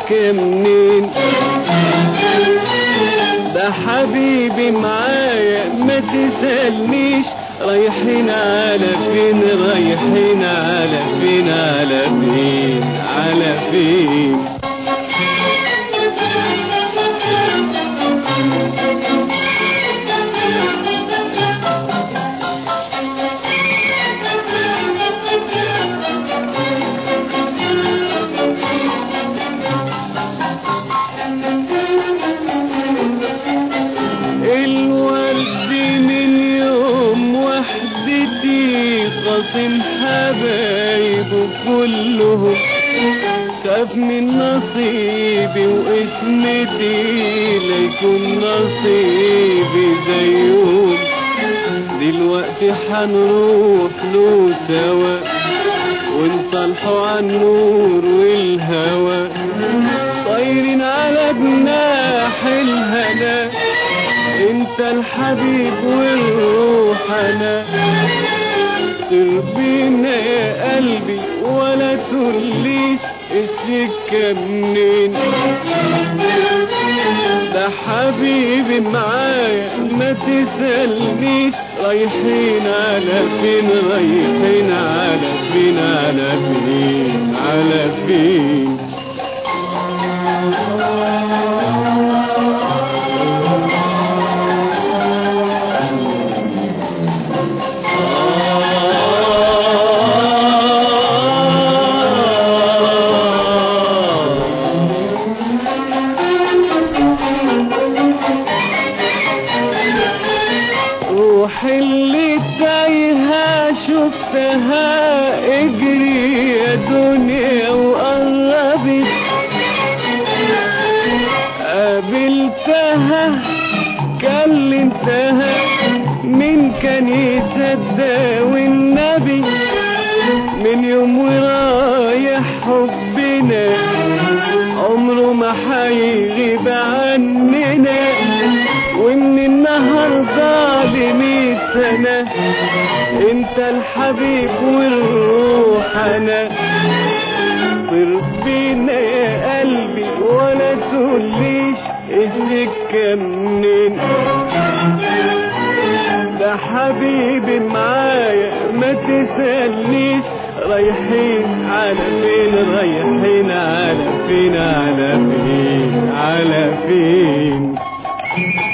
السكة منين ده حبيبي معايا ما تسألنيش رايحين على فين رايحين على فين على فين على فين الورد من يوم وحدتي خصم حبايبه كلهم خاف من نصيبي واسمتي ليكون نصيبي زيهم دلوقتي حنروح له سوا ونصلحوا عن النور والهوى طايرين على جناح الهنا انت الحبيب والروح انا سر بينا يا قلبي ولا تقوليش السكة منين ده حبيبي معايا ما تسألنيش رايحين على فين رايحين على فين على فين على فين روح اللي تايهة شفتها اجري يا دنيا وقربت قابلتها كلمتها من كان يصدق والنبي من يوم ورايح حبنا عمره ما هيغيب عننا ومن النهارده لمية سنة انت الحبيب والروح انا طير بينا يا قلبي ولا تقوليش السكة منين ده حبيبي معايا ما تسألنيش رايحين على فين رايحين على فين على فين على فين